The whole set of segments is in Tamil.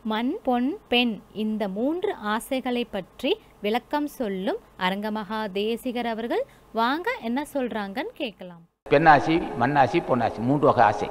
மண் பொன் பெண் இந்த மூன்று ஆசைகளை பற்றி விளக்கம் சொல்லும் அரங்கமகா தேசிகர் அவர்கள் வாங்க என்ன சொல்றாங்கன்னு கேட்கலாம் பெண்ணாசி மண்ணாசி பொன்னாசி மூன்று வகை ஆசை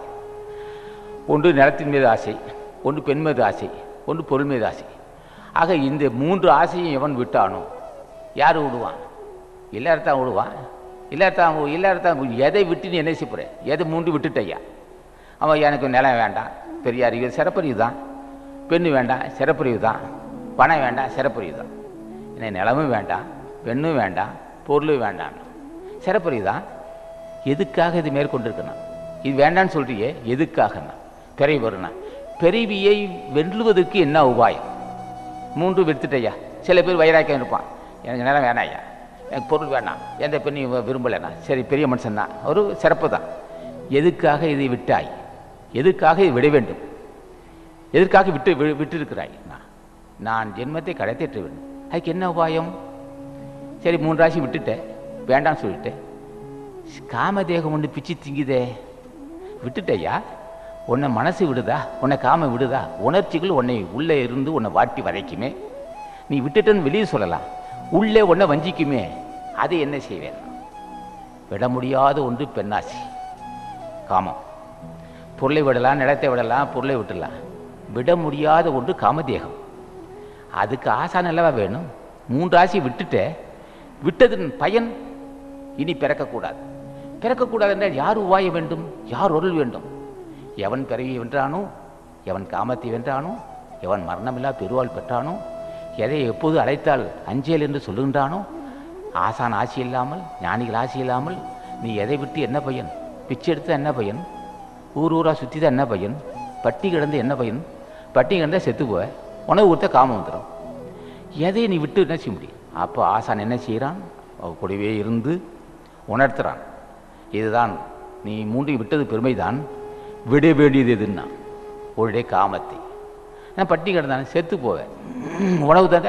ஒன்று நிலத்தின் மீது ஆசை ஒன்று பெண் மீது ஆசை ஒன்று பொருள் மீது ஆசை ஆக இந்த மூன்று ஆசையும் எவன் விட்டானோ யார் விடுவான் எல்லார்தான் விடுவான் எல்லார்தான் எல்லார்தான் எதை விட்டு நீ என்ன செய்ய போற எதை மூன்று விட்டுட்டையா அவன் எனக்கு நிலம் வேண்டாம் பெரிய அறிவு சிறப்பறிவு தான் பெண்ணு வேண்டாம் சிறப்பறிவு தான் பணம் வேண்டாம் சிறப்பறிவு தான் என்ன நிலமும் வேண்டாம் பெண்ணும் வேண்டாம் பொருளும் வேண்டாம் சிறப்பறிவு தான் எதுக்காக இது மேற்கொண்டிருக்கணும் இது வேண்டான்னு சொல்றியே எதுக்காகண்ணா பிறவி வருண்ணா பிறவியை வெல்லுவதற்கு என்ன உபாயம் மூன்று விடுத்துட்டையா சில பேர் வைராக்கியம் இருப்பான் எனக்கு நேரம் வேணாம் ஐயா எனக்கு பொருள் வேணாம் எந்த பெண்ணையும் வ- விரும்பலைண்ணா சரி பெரிய மனுஷன் தான் ஒரு சிறப்பு தான் எதுக்காக இதை விட்டாய் எதுக்காக இதை விட வேண்டும் எதற்காக விட்டு வி- விட்டிருக்கிறாய் நான் நான் ஜென்மத்தை கடத்திட்டு வேண்டும் அதுக்கு என்ன உபாயம் சரி மூன்று ராசி விட்டுட்டேன் வேண்டாம்னு சொல்லிட்டேன் காமதேகம் ஒன்று பிச்சு திங்குதே விட்டுட்டேயா உன்னை மனசு விடுதா உன்னை காம விடுதா உணர்ச்சிகள் உன்னை உள்ளே இருந்து உன்னை வாட்டி வதைக்குமே நீ விட்டுட்டேன்னு வெளியே சொல்லலாம் உள்ளே உன்னை வஞ்சிக்குமே அதை என்ன செய்வேன் விட முடியாத ஒன்று பெண்ணாசி காமம் பொருளை விடலாம் நிலத்தை விடலாம் பொருளை விட்டுடலாம் விட முடியாத ஒன்று காமதேகம் அதுக்கு ஆசான் அல்லவா வேணும் மூன்று ஆசையை விட்டுட்டே விட்டதன் பயன் இனி பிறக்கக்கூடாது பிறக்கக்கூடாது என்றால் யார் உவாய வேண்டும் யார் ஒருள் வேண்டும் எவன் பிறவியை வென்றானோ எவன் காமத்தை வென்றானோ எவன் மரணமில்லா பெருவாள் பெற்றானோ எதை எப்போது அழைத்தால் அஞ்சேல் என்று சொல்லுகின்றானோ ஆசான் ஆசி இல்லாமல் ஞானிகள் ஆசி இல்லாமல் நீ எதை விட்டு என்ன பயன் பிச்சை எடுத்த என்ன பயன் ஊர் ஊரா சுற்றி தான் என்ன பயன் பட்டி கிடந்து என்ன பயன் பட்டி கிடந்தா செத்து போவ உணவு கொடுத்தா காமம் வந்துடும் எதை நீ விட்டு என்ன செய்ய முடியும் அப்போ ஆசான் என்ன செய்கிறான் அவ கூடவே இருந்து உணர்த்துறான் இதுதான் நீ மூன்றையும் விட்டது பெருமைதான் விட வேண்டியது எதுன்னா ஒரே காமத்தை நான் பட்டி கிடந்தானே செத்து போவேன் உணவு தாங்க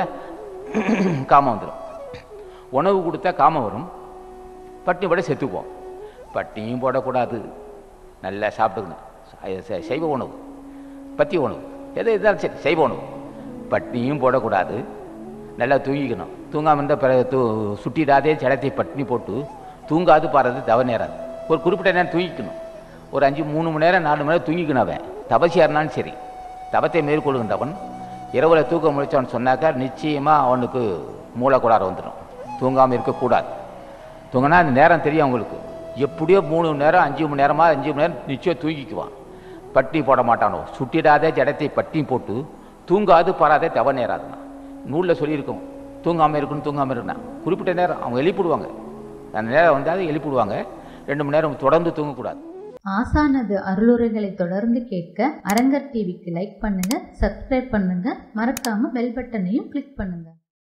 காமம் வந்துடும் உணவு கொடுத்தா காமம் வரும் பட்டினி போட செத்துப்போம் பட்டினியும் போடக்கூடாது நல்லா சாப்பிட்டுக்கணும் சை- சை- சைவ உணவு பத்திய உணவு எதை இருந்தாலும் சரி சைவ உணவு பட்டினியும் போடக்கூடாது நல்லா தூங்கிக்கணும் தூங்காமல் இருந்தால் பிறகு தூ சுட்டிடாதே ஜலத்தை பட்டினி போட்டு தூங்காது பாருறது தவ நேராது ஒரு குறிப்பிட்ட நேரம் தூங்கிக்கணும் ஒரு அஞ்சு மூணு மணி நேரம் நாலு மணி நேரம் தூங்கிக்கணும் அவன் தபசியாக இருந்தாலும் சரி தவத்தை மேற்கொள்கின்றவன் இரவுல தூக்கம் முடிச்சவன் சொன்னாக்கா நிச்சயமாக அவனுக்கு மூளைக்கோளாறு வந்துடும் தூங்காமல் இருக்கக்கூடாது தூங்கினா அந்த நேரம் தெரியும் அவங்களுக்கு எப்படியோ மூணு மணி நேரம் அஞ்சு மணி நேரமா அஞ்சு மணி நேரம் நிச்சயம் தூங்கிக்குவான் பட்டி போட மாட்டானோ சுட்டிடாத ஜடத்தை பட்டி போட்டு தூங்காது பாராதே தவ நேராதுண்ணா நூலில் சொல்லியிருக்கோம் தூங்காமல் இருக்கணும் தூங்காமல் இருக்கணும் குறிப்பிட்ட நேரம் அவங்க எழுப்பிடுவாங்க அந்த நேரம் வந்தால் எழுப்பிடுவாங்க ரெண்டு மணி நேரம் தொடர்ந்து தூங்கக்கூடாது ஆசானது அருளுரைகளை தொடர்ந்து கேட்க அரங்கர் டிவிக்கு லைக் பண்ணுங்க சப்ஸ்கிரைப் பண்ணுங்க மறக்காம பெல் பட்டனையும் கிளிக் பண்ணுங்க